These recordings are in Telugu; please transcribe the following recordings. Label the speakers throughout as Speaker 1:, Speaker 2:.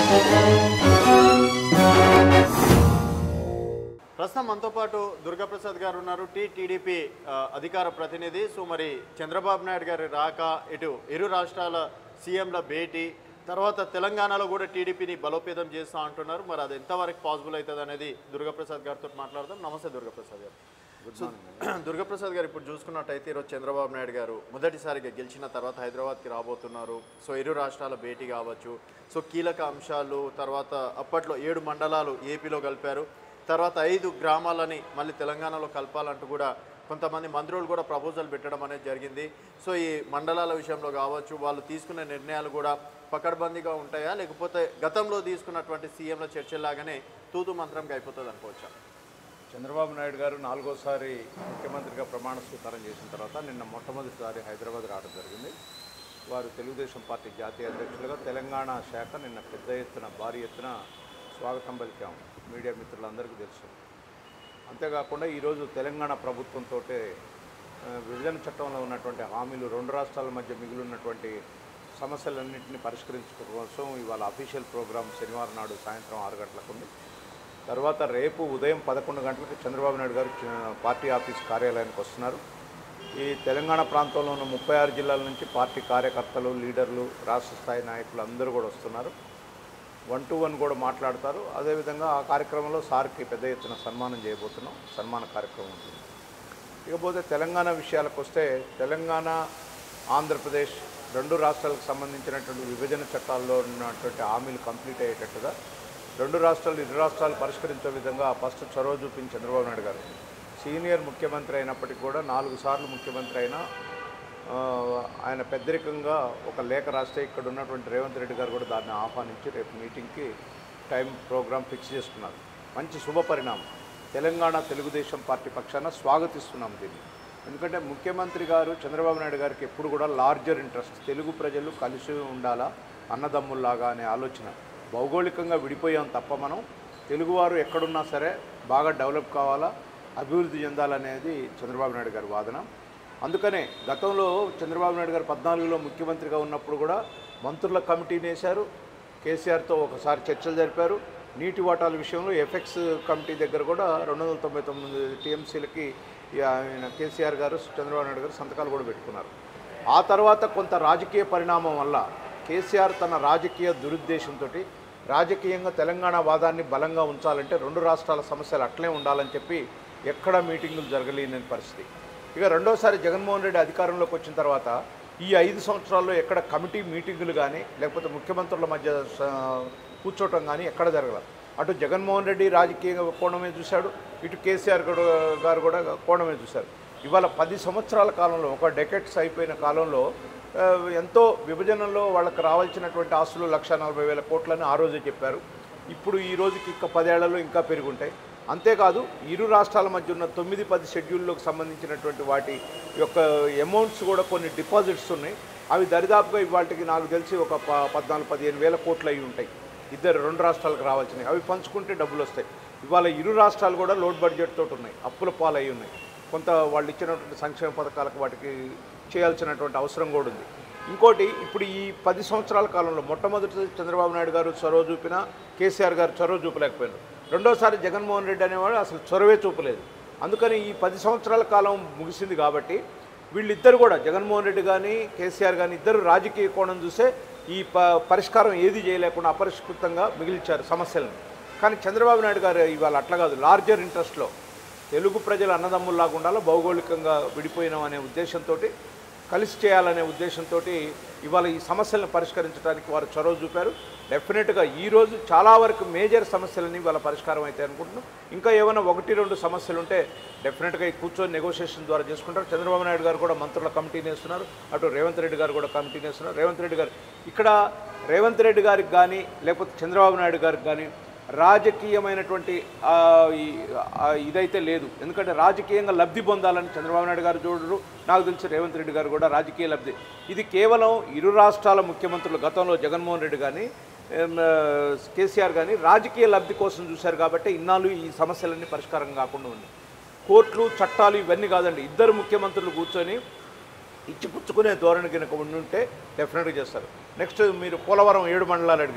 Speaker 1: ప్రస్తుతం మనతో పాటు దుర్గాప్రసాద్ గారు ఉన్నారు టీ టీడీపీ ఆ, అధికార ప్రతినిధి సో మరి చంద్రబాబు నాయుడు గారి రాక ఇటు ఇరు రాష్ట్రాల సీఎంల భేటీ తర్వాత తెలంగాణలో కూడా టీడీపీని బలోపేతం చేస్తా అంటున్నారు మరి అది ఎంతవరకు పాసిబుల్ అవుతుంది అనేది దుర్గాప్రసాద్ గారితో మాట్లాడదాం నమస్తే దుర్గాప్రసాద్ గారు సో, దుర్గాప్రసాద్ గారు ఇప్పుడు చూసుకున్నట్టయితే ఈరోజు చంద్రబాబు నాయుడు గారు మొదటిసారిగా గెలిచిన తర్వాత హైదరాబాద్కి రాబోతున్నారు సో ఇరు రాష్ట్రాల భేటీ కావచ్చు సో కీలక అంశాలు తర్వాత అప్పట్లో ఏడు మండలాలు ఏపీలో కలిపారు తర్వాత ఐదు గ్రామాలని మళ్ళీ తెలంగాణలో కలపాలంటూ కూడా కొంతమంది మంత్రులు కూడా ప్రపోజల్ పెట్టడం అనేది జరిగింది సో ఈ మండలాల విషయంలో కావచ్చు వాళ్ళు తీసుకునే నిర్ణయాలు కూడా పకడ్బందీగా ఉంటాయా లేకపోతే గతంలో తీసుకున్నటువంటి సీఎంల చర్చలాగానే తూతు మంత్రంగా అయిపోతుంది అనుకోవచ్చా
Speaker 2: చంద్రబాబు నాయుడు గారు నాలుగోసారి ముఖ్యమంత్రిగా ప్రమాణ స్వీకారం చేసిన తర్వాత నిన్న మొట్టమొదటిసారి హైదరాబాద్ రావడం జరిగింది వారు తెలుగుదేశం పార్టీ జాతీయ అధ్యక్షులుగా తెలంగాణ శాఖ నిన్న పెద్ద ఎత్తున భారీ ఎత్తున స్వాగతం పలికాం మీడియా మిత్రులందరికీ తెలుసు అంతేకాకుండా ఈరోజు తెలంగాణ ప్రభుత్వంతో విభజన చట్టంలో ఉన్నటువంటి హామీలు రెండు రాష్ట్రాల మధ్య మిగిలి ఉన్నటువంటి సమస్యలన్నింటినీ పరిష్కరించడం కోసం ఇవాళ అఫీషియల్ ప్రోగ్రామ్ శనివారం నాడు సాయంత్రం ఆరు గంటలకు ఉంది తర్వాత రేపు ఉదయం పదకొండు గంటలకు చంద్రబాబు నాయుడు గారు చ- పార్టీ ఆఫీస్ కార్యాలయానికి వస్తున్నారు ఈ తెలంగాణ ప్రాంతంలో ఉన్న ముప్పై ఆరు జిల్లాల నుంచి పార్టీ కార్యకర్తలు లీడర్లు రాష్ట్ర స్థాయి నాయకులు అందరూ కూడా వస్తున్నారు వన్ టు వన్ కూడా మాట్లాడతారు అదేవిధంగా ఆ కార్యక్రమంలో సార్కి పెద్ద ఎత్తున సన్మానం చేయబోతున్నాం సన్మాన కార్యక్రమం ఉంటుంది ఇకపోతే తెలంగాణ విషయాలకు వస్తే తెలంగాణ ఆంధ్రప్రదేశ్ రెండు రాష్ట్రాలకు సంబంధించినటువంటి విభజన చట్టాల్లో ఉన్నటువంటి హామీలు కంప్లీట్ అయ్యేటట్టుగా రెండు రాష్ట్రాలు ఇరు రాష్ట్రాలు పరిష్కరించే విధంగా ఫస్ట్ చొరవ చూపించి చంద్రబాబు నాయుడు గారు సీనియర్ ముఖ్యమంత్రి అయినప్పటికీ కూడా నాలుగు సార్లు ముఖ్యమంత్రి అయినా ఆ, ఆయన పెద్దరికంగా ఒక లేఖ రాస్తే ఇక్కడ ఉన్నటువంటి రేవంత్ రెడ్డి గారు కూడా దాన్ని ఆహ్వానించి రేపు మీటింగ్కి టైం ప్రోగ్రామ్ ఫిక్స్ చేసుకున్నారు మంచి శుభ పరిణామం తెలంగాణ తెలుగుదేశం పార్టీ పక్షాన స్వాగతిస్తున్నాం దీన్ని ఎందుకంటే ముఖ్యమంత్రి గారు చంద్రబాబు నాయుడు గారికి ఎప్పుడు కూడా లార్జర్ ఇంట్రెస్ట్ తెలుగు ప్రజలు కలిసి ఉండాలా అన్నదమ్ముల్లాగా అనే ఆలోచన భౌగోళికంగా విడిపోయాం తప్ప మనం తెలుగువారు ఎక్కడున్నా సరే బాగా డెవలప్ కావాలా అభివృద్ధి చెందాలనేది చంద్రబాబు నాయుడు గారి వాదన అందుకనే గతంలో చంద్రబాబు నాయుడు గారు పద్నాలుగులో ముఖ్యమంత్రిగా ఉన్నప్పుడు కూడా మంత్రుల కమిటీని వేశారు కేసీఆర్తో ఒకసారి చర్చలు జరిపారు నీటి వాటాల విషయంలో ఎఫెక్స్ కమిటీ దగ్గర కూడా రెండు వందల తొంభై తొమ్మిది టీఎంసీలకి ఆయన కేసీఆర్ గారు చంద్రబాబు నాయుడు గారు సంతకాలు కూడా పెట్టుకున్నారు ఆ తర్వాత కొంత రాజకీయ పరిణామం వల్ల కేసీఆర్ తన రాజకీయ దురుద్దేశంతో రాజకీయంగా తెలంగాణ వాదాన్ని బలంగా ఉంచాలంటే రెండు రాష్ట్రాల సమస్యలు అట్లే ఉండాలని చెప్పి ఎక్కడా మీటింగులు జరగలేని పరిస్థితి ఇక రెండోసారి జగన్మోహన్ రెడ్డి అధికారంలోకి వచ్చిన తర్వాత ఈ ఐదు సంవత్సరాల్లో ఎక్కడ కమిటీ మీటింగులు కానీ లేకపోతే ముఖ్యమంత్రుల మధ్య స- కూర్చోవటం కానీ ఎక్కడ జరగలేదు అటు జగన్మోహన్ రెడ్డి రాజకీయ కోణమే చూశాడు ఇటు కేసీఆర్ కూడా- గారు కూడా కోణమే చూశారు ఇవాళ పది సంవత్సరాల కాలంలో ఒక డెకెట్స్ అయిపోయిన కాలంలో ఆ, ఎంతో విభజనలో వాళ్ళకి రావాల్సినటువంటి ఆస్తులు లక్ష నలభై వేల కోట్లని ఆ రోజే చెప్పారు ఇప్పుడు ఈ రోజుకి ఇంకా పదేళ్లలో ఇంకా పెరుగుంటాయి అంతేకాదు ఇరు రాష్ట్రాల మధ్య ఉన్న తొమ్మిది పది షెడ్యూల్లోకి సంబంధించినటువంటి వాటి యొక్క అమౌంట్స్ కూడా కొన్ని డిపాజిట్స్ ఉన్నాయి అవి దరిదాపుగా ఇవాటికి నాకు తెలిసి ఒక ప పద్నాలుగు పదిహేను వేల కోట్లు అయి ఉంటాయి ఇద్దరు రెండు రాష్ట్రాలకు రావాల్సినవి అవి పంచుకుంటే డబ్బులు వస్తాయి ఇవాళ ఇరు రాష్ట్రాలు కూడా లోడ్ బడ్జెట్ తోటి ఉన్నాయి అప్పుల పాలై ఉన్నాయి కొంత వాళ్ళు ఇచ్చినటువంటి సంక్షేమ పథకాలకు వాటికి చేయాల్సినటువంటి అవసరం కూడా ఉంది ఇంకోటి ఇప్పుడు ఈ పది సంవత్సరాల కాలంలో మొట్టమొదటి చంద్రబాబు నాయుడు గారు చొరవ చూపినా కేసీఆర్ గారు చొరవ చూపలేకపోయారు రెండోసారి జగన్మోహన్ రెడ్డి అనేవాడు అసలు చొరవే చూపలేదు అందుకని ఈ పది సంవత్సరాల కాలం ముగిసింది కాబట్టి వీళ్ళిద్దరు కూడా జగన్మోహన్ రెడ్డి కానీ కేసీఆర్ కానీ ఇద్దరు రాజకీయ కోణం చూసే ఈ ప పరిష్కారం ఏది చేయలేకుండా అపరిష్కృతంగా మిగిల్చారు సమస్యలను కానీ చంద్రబాబు నాయుడు గారు ఇవాళ అట్లా కాదు లార్జర్ ఇంట్రెస్ట్లో తెలుగు ప్రజలు అన్నదమ్ముల్లాగా ఉండాలి భౌగోళికంగా విడిపోయినాం అనే ఉద్దేశంతో కలిసి చేయాలనే ఉద్దేశంతో ఇవాళ ఈ సమస్యలను పరిష్కరించడానికి వారు చొరవ చూపారు డెఫినెట్గా ఈరోజు చాలా వరకు మేజర్ సమస్యలని ఇవాళ పరిష్కారం అవుతాయి అనుకుంటున్నాం ఇంకా ఏమైనా ఒకటి రెండు సమస్యలు ఉంటే డెఫినెట్గా ఈ కూర్చొని నెగోషియేషన్ ద్వారా చేసుకుంటారు చంద్రబాబు నాయుడు గారు కూడా మంత్రుల కమిటీని వేస్తున్నారు అటు రేవంత్ రెడ్డి గారు కూడా కమిటీని వేస్తున్నారు రేవంత్ రెడ్డి గారు ఇక్కడ రేవంత్ రెడ్డి గారికి కానీ లేకపోతే చంద్రబాబు నాయుడు గారికి కానీ రాజకీయమైనటువంటి ఆ, ఈ- ఆ, ఇదైతే లేదు ఎందుకంటే రాజకీయంగా లబ్ధి పొందాలని చంద్రబాబు నాయుడు గారు చూడరు నాకు తెలిసి రేవంత్ రెడ్డి గారు కూడా రాజకీయ లబ్ధి ఇది కేవలం ఇరు రాష్ట్రాల ముఖ్యమంత్రులు గతంలో జగన్మోహన్ రెడ్డి కానీ ఏం, ఆ, కేసీఆర్ కానీ రాజకీయ లబ్ధి కోసం చూశారు కాబట్టి ఇన్నాళ్ళు ఈ సమస్యలన్నీ పరిష్కారం కాకుండా ఉంది కోర్టులు చట్టాలు ఇవన్నీ కాదండి ఇద్దరు ముఖ్యమంత్రులు కూర్చొని ఇచ్చిపుచ్చుకునే ధోరణి కనుక ఉండుంటే డెఫినెట్గా చేస్తారు నెక్స్ట్ మీరు పోలవరం ఏడు మండలాలు అడిగారు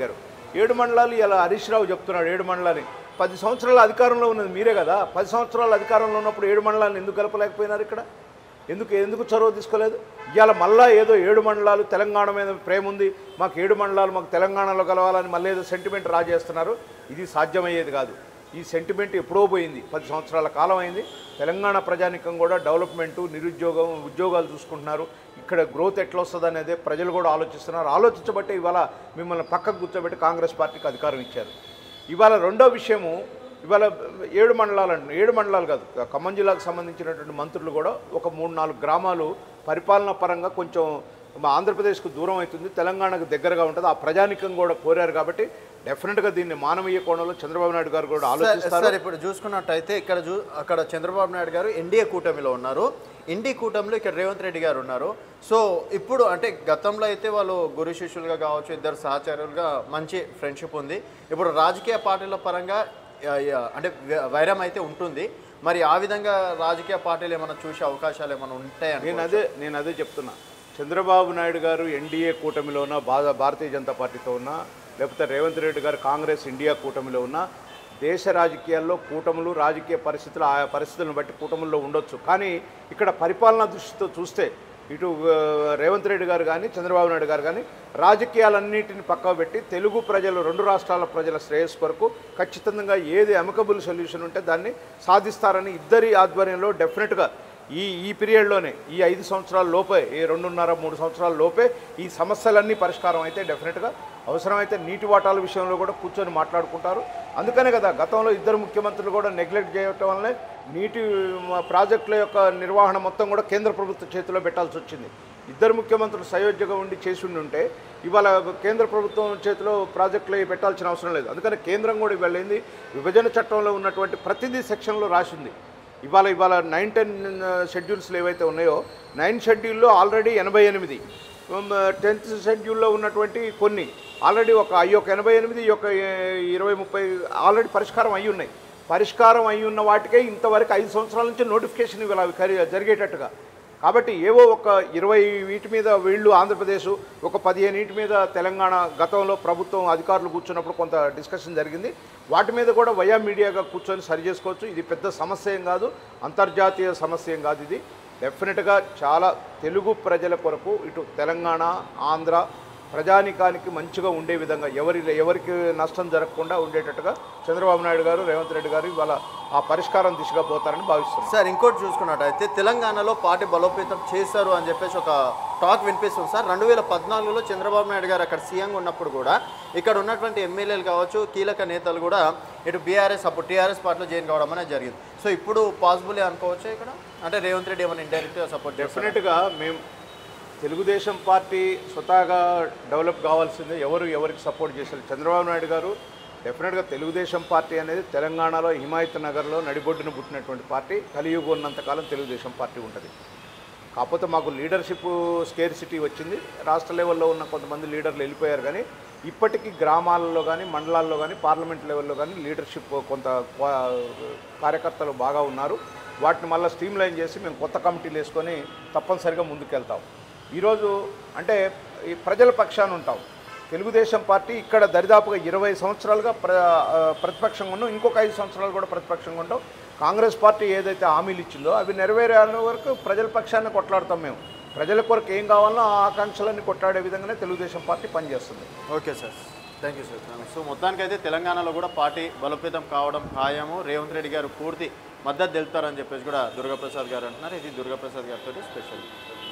Speaker 2: ఏడు మండలాలు ఇలా హరీష్ రావు చెప్తున్నాడు ఏడు మండలాలు పది సంవత్సరాల అధికారంలో ఉన్నది మీరే కదా పది సంవత్సరాల అధికారంలో ఉన్నప్పుడు ఏడు మండలాలను ఎందుకు కలపలేకపోయినారు ఇక్కడ ఎందుకు ఎందుకు చొరవ తీసుకోలేదు ఇవాళ మళ్ళా ఏదో ఏడు మండలాలు తెలంగాణ మీద ప్రేమ ఉంది మాకు ఏడు మండలాలు మాకు తెలంగాణలో కలవాలని మళ్ళీ ఏదో సెంటిమెంట్ రాజేస్తున్నారు ఇది సాధ్యమయ్యేది కాదు ఈ సెంటిమెంట్ ఎప్పుడో పోయింది పది సంవత్సరాల కాలం అయింది తెలంగాణ ప్రజానికం కూడా డెవలప్మెంటు నిరుద్యోగం ఉద్యోగాలు చూసుకుంటున్నారు ఇక్కడ గ్రోత్ ఎట్లా వస్తుంది అనేది ప్రజలు కూడా ఆలోచిస్తున్నారు ఆలోచించబట్టే ఇవాళ మిమ్మల్ని పక్కకు కూర్చోబెట్టి కాంగ్రెస్ పార్టీకి అధికారం ఇచ్చారు ఇవాళ రెండో విషయము ఇవాళ ఏడు మండలాలు అంటున్నారు ఏడు మండలాలు కాదు ఖమ్మం జిల్లాకు సంబంధించినటువంటి మంత్రులు కూడా ఒక మూడు నాలుగు గ్రామాలు పరిపాలన పరంగా కొంచెం మా ఆంధ్రప్రదేశ్కు దూరం అవుతుంది తెలంగాణకు దగ్గరగా ఉంటుంది ఆ ప్రజానికం కూడా కోరారు కాబట్టి డెఫినెట్గా దీన్ని మానవీయ కోణంలో చంద్రబాబు నాయుడు గారు కూడా
Speaker 1: సార్
Speaker 2: ఆలోచిస్తారు
Speaker 1: సార్ ఇప్పుడు చూసుకున్నట్టయితే ఇక్కడ చూ అక్కడ చంద్రబాబు నాయుడు గారు ఎన్డీఏ కూటమిలో ఉన్నారు ఎన్డీ కూటమిలో ఇక్కడ రేవంత్ రెడ్డి గారు ఉన్నారు సో ఇప్పుడు అంటే గతంలో అయితే వాళ్ళు గురు శిష్యులుగా కావచ్చు ఇద్దరు సహచరులుగా మంచి ఫ్రెండ్షిప్ ఉంది ఇప్పుడు రాజకీయ పార్టీల పరంగా ఆ, ఆ, అంటే వై- వైరం అయితే ఉంటుంది మరి ఆ విధంగా రాజకీయ పార్టీలు ఏమైనా చూసే అవకాశాలు ఏమైనా ఉంటాయని
Speaker 2: నేను అదే నేను అదే చెప్తున్నా చంద్రబాబు నాయుడు గారు ఎన్డీఏ కూటమిలో ఉన్న భా- భారతీయ జనతా పార్టీతో ఉన్నా లేకపోతే రేవంత్ రెడ్డి గారు కాంగ్రెస్ ఇండియా కూటమిలో ఉన్న దేశ రాజకీయాల్లో కూటములు రాజకీయ పరిస్థితులు ఆయా పరిస్థితులను బట్టి కూటముల్లో ఉండొచ్చు కానీ ఇక్కడ పరిపాలనా దృష్టితో చూస్తే ఇటు ఆ, రేవంత్ రెడ్డి గారు కానీ చంద్రబాబు నాయుడు గారు కానీ రాజకీయాలన్నింటిని పక్కకు పెట్టి తెలుగు ప్రజలు రెండు రాష్ట్రాల ప్రజల శ్రేయస్సు కొరకు ఖచ్చితంగా ఏది అమికబుల్ సొల్యూషన్ ఉంటే దాన్ని సాధిస్తారని ఇద్దరి ఆధ్వర్యంలో డెఫినెట్గా ఈ ఈ పీరియడ్లోనే ఈ ఐదు సంవత్సరాల లోపే ఈ రెండున్నర మూడు సంవత్సరాల లోపే ఈ సమస్యలన్నీ పరిష్కారం అయితే డెఫినెట్గా అవసరమైతే నీటి వాటాల విషయంలో కూడా కూర్చొని మాట్లాడుకుంటారు అందుకనే కదా గతంలో ఇద్దరు ముఖ్యమంత్రులు కూడా నెగ్లెక్ట్ చేయటం వల్లనే నీటి మ, ప్రాజెక్టుల యొక్క నిర్వహణ మొత్తం కూడా కేంద్ర ప్రభుత్వ చేతిలో పెట్టాల్సి వచ్చింది ఇద్దరు ముఖ్యమంత్రులు సయోధ్యగా ఉండి చేసి ఉండి ఉంటే ఇవాళ కేంద్ర ప్రభుత్వం చేతిలో ప్రాజెక్టులు అవి పెట్టాల్సిన అవసరం లేదు అందుకని కేంద్రం కూడా వెళ్ళింది విభజన చట్టంలో ఉన్నటువంటి ప్రతిదీ సెక్షన్లో రాసింది ఇవాళ ఇవాళ నైన్ టెన్ షెడ్యూల్స్లు ఏవైతే ఉన్నాయో నైన్ షెడ్యూల్లో ఆల్రెడీ ఎనభై ఎనిమిది టెన్త్ షెడ్యూల్లో ఉన్నటువంటి కొన్ని ఆల్రెడీ ఒక ఈ యొక్క ఎనభై ఎనిమిది ఈ యొక్క ఏ- ఇరవై ముప్పై ఆల్రెడీ పరిష్కారం అయి ఉన్నాయి పరిష్కారం అయి ఉన్న వాటికే ఇంతవరకు ఐదు సంవత్సరాల నుంచి నోటిఫికేషన్ ఇవాళ అవి కరి- జరిగేటట్టుగా కాబట్టి ఏవో ఒక ఇరవై వీటి మీద వీళ్ళు ఆంధ్రప్రదేశ్ ఒక పదిహేను వీటి మీద తెలంగాణ గతంలో ప్రభుత్వం అధికారులు కూర్చున్నప్పుడు కొంత డిస్కషన్ జరిగింది వాటి మీద కూడా వయా మీడియాగా కూర్చొని సరి చేసుకోవచ్చు ఇది పెద్ద సమస్య ఏం కాదు అంతర్జాతీయ సమస్య ఏం కాదు ఇది డెఫినెట్గా చాలా తెలుగు ప్రజల కొరకు ఇటు తెలంగాణ ఆంధ్ర ప్రజానికానికి మంచిగా ఉండే విధంగా ఎవరి ఎవరికి నష్టం జరగకుండా ఉండేటట్టుగా చంద్రబాబు నాయుడు గారు రేవంత్ రెడ్డి గారు ఇవాళ ఆ పరిష్కారం దిశగా పోతారని భావిస్తున్నాను
Speaker 1: సార్ ఇంకోటి చూసుకున్నట్టయితే తెలంగాణలో పార్టీ బలోపేతం చేశారు అని చెప్పేసి ఒక టాక్ వినిపిస్తుంది సార్ రెండు వేల పద్నాలుగులో చంద్రబాబు నాయుడు గారు అక్కడ సీఎంగా ఉన్నప్పుడు కూడా ఇక్కడ ఉన్నటువంటి ఎమ్మెల్యేలు కావచ్చు కీలక నేతలు కూడా ఇటు బీఆర్ఎస్ అప్పుడు టీఆర్ఎస్ పార్టీలో జాయిన్ కావడం అనేది జరిగింది సో ఇప్పుడు పాసిబుల్ అనుకోవచ్చు ఇక్కడ అంటే రేవంత్ రెడ్డి ఏమైనా ఇండైరెక్ట్గా సపోర్ట్ చేస్తారు
Speaker 2: డెఫినెట్గా మేము తెలుగుదేశం పార్టీ స్వతహాగా డెవలప్ కావాల్సిందే ఎవరు ఎవరికి సపోర్ట్ చేశారు చంద్రబాబు నాయుడు గారు డెఫినెట్గా తెలుగుదేశం పార్టీ అనేది తెలంగాణలో హిమాయత్ నగర్లో నడిబొడ్డున పుట్టినటువంటి పార్టీ కలియుగం ఉన్నంతకాలం తెలుగుదేశం పార్టీ ఉంటుంది కాకపోతే మాకు లీడర్షిప్ స్కేర్ సిటీ వచ్చింది రాష్ట్ర లెవెల్లో ఉన్న కొంతమంది లీడర్లు వెళ్ళిపోయారు కానీ ఇప్పటికీ గ్రామాలలో కానీ మండలాల్లో కానీ పార్లమెంట్ లెవెల్లో కానీ లీడర్షిప్ కొంత క్వా- కార్యకర్తలు బాగా ఉన్నారు వాటిని మళ్ళీ స్ట్రీమ్ లైన్ చేసి మేము కొత్త కమిటీలు వేసుకొని తప్పనిసరిగా ముందుకెళ్తాం ఈరోజు అంటే ఈ ప్రజల పక్షాన ఉంటాం తెలుగుదేశం పార్టీ ఇక్కడ దరిదాపుగా ఇరవై సంవత్సరాలుగా ప్ర ఆ, ప్రతిపక్షంగా ఉన్నాం ఇంకొక ఐదు సంవత్సరాలు కూడా ప్రతిపక్షంగా ఉంటాం కాంగ్రెస్ పార్టీ ఏదైతే హామీలు ఇచ్చిందో అవి నెరవేరే వరకు ప్రజల పక్షాన్ని కొట్లాడతాం మేము ప్రజల కొరకు ఏం కావాలో ఆ ఆకాంక్షలన్నీ కొట్లాడే విధంగానే తెలుగుదేశం పార్టీ పనిచేస్తుంది
Speaker 1: okay sir thank you sir so మొత్తానికైతే తెలంగాణలో కూడా పార్టీ బలోపేతం కావడం ఖాయము రేవంత్ రెడ్డి గారు పూర్తి మద్దతు తెలుపుతారని చెప్పేసి కూడా దుర్గాప్రసాద్ గారు అంటున్నారు ఇది దుర్గాప్రసాద్ గారితో స్పెషల్